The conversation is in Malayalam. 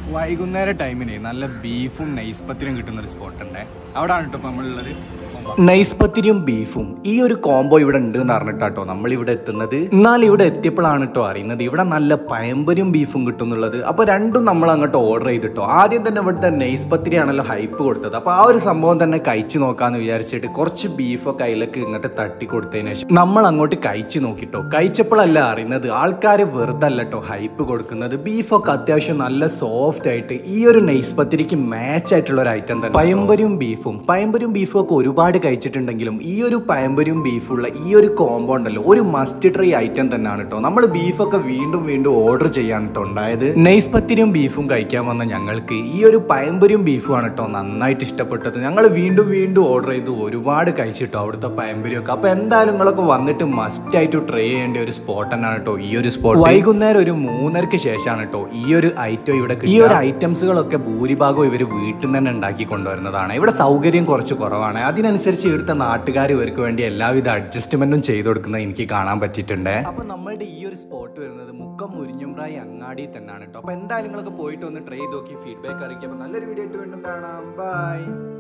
വൈകുന്നേര ടൈമിന് നല്ല ബീഫും നെയ്സ്പത്തിലും കിട്ടുന്ന ഒരു സ്പോട്ട് ഉണ്ട് അവിടെയാണ് കേട്ടോ ഇപ്പൊ നമ്മളുള്ളത് നൈസ്പത്തിരിയും ബീഫും ഈ ഒരു കോംബോ ഇവിടെ ഉണ്ട് എന്ന് പറഞ്ഞിട്ടാട്ടോ നമ്മൾ ഇവിടെ എത്തുന്നത് എന്നാൽ ഇവിടെ എത്തിയപ്പോഴാണ് കേട്ടോ അറിയുന്നത് ഇവിടെ നല്ല പയമ്പരും ബീഫും കിട്ടും എന്നുള്ളത് അപ്പൊ രണ്ടും നമ്മൾ അങ്ങോട്ട് ഓർഡർ ചെയ്തിട്ടോ ആദ്യം തന്നെ ഇവിടുത്തെ നെയ്സ്പത്തിരി ആണല്ലോ ഹൈപ്പ് കൊടുത്തത് അപ്പൊ ആ ഒരു സംഭവം തന്നെ കഴിച്ചു നോക്കാന്ന് വിചാരിച്ചിട്ട് കുറച്ച് ബീഫൊക്കെ അതിലേക്ക് ഇങ്ങോട്ട് തട്ടി കൊടുത്തതിന് ശേഷം നമ്മൾ അങ്ങോട്ട് കഴിച്ചു നോക്കിട്ടോ കഴിച്ചപ്പോഴല്ല അറിയുന്നത് ആൾക്കാർ വെറുതെ അല്ല കേട്ടോ ഹൈപ്പ് കൊടുക്കുന്നത് ബീഫൊക്കെ അത്യാവശ്യം നല്ല സോഫ്റ്റ് ആയിട്ട് ഈ ഒരു നെയ്സ്പത്തിരിക്ക് മാച്ച് ആയിട്ടുള്ള ഒരു ഐറ്റം തന്നെ പയമ്പരും ബീഫും പയമ്പരും ബീഫും ഒക്കെ ഒരുപാട് കഴിച്ചിട്ടുണ്ടെങ്കിലും ഈ ഒരു പയമ്പരും ബീഫുള്ള ഈ ഒരു കോംബോ ഉണ്ടല്ലോ ഒരു മസ്റ്റ് ട്രൈ ഐറ്റം തന്നെയാണ് കേട്ടോ നമ്മൾ ബീഫൊക്കെ വീണ്ടും വീണ്ടും ഓർഡർ ചെയ്യാൻ കേട്ടോ ഉണ്ടായത് നെയ്സ്പത്തിരിയും ബീഫും കഴിക്കാൻ വന്ന ഞങ്ങൾക്ക് ഈ ഒരു പയമ്പരും ബീഫും ആണ് കേട്ടോ നന്നായിട്ട് ഇഷ്ടപ്പെട്ടത് ഞങ്ങൾ വീണ്ടും വീണ്ടും ഓർഡർ ചെയ്തു ഒരുപാട് കഴിച്ചിട്ടോ അവിടുത്തെ പയമ്പരും ഒക്കെ അപ്പൊ എന്തായാലും നിങ്ങളൊക്കെ വന്നിട്ട് മസ്റ്റ് ആയിട്ട് ട്രൈ ചെയ്യേണ്ട ഒരു സ്പോട്ട് തന്നെയാണ് കേട്ടോ ഈ ഒരു സ്പോട്ട് വൈകുന്നേരം ഒരു മൂന്നരക്ക് ശേഷമാണ് കേട്ടോ ഈ ഒരു ഐറ്റം ഇവിടെ കിട്ടുക. ഈ ഒരു ഐറ്റംസുകളൊക്കെ ഭൂരിഭാഗവും ഇവർ വീട്ടിൽ നിന്ന് തന്നെ ഉണ്ടാക്കി കൊണ്ടുവരുന്നതാണ് ഇവിടെ സൗകര്യം കുറച്ച് കുറവാണ് അതിനനുസരിച്ച് ഇവിടുത്തെ നാട്ടുകാർ ഇവർക്ക് വേണ്ടി എല്ലാവിധ അഡ്ജസ്റ്റ്മെന്റും ചെയ്തു കൊടുക്കുന്നത് എനിക്ക് കാണാൻ പറ്റിയിട്ടുണ്ട് അപ്പൊ നമ്മളുടെ ഈ ഒരു സ്പോട്ട് വരുന്നത് മുക്കം മുരിഞ്ഞുംറായി അങ്ങാടി തന്നെയാണ് കേട്ടോ അപ്പൊ എന്തായാലും നിങ്ങളൊക്കെ പോയിട്ട് ഒന്ന് ട്രൈ ചെയ്ത് നോക്കി ഫീഡ്ബാക്ക് അറിയിക്കാം അപ്പൊ നല്ലൊരു വീഡിയോ ആയിട്ട് വീണ്ടും കാണാം ബൈ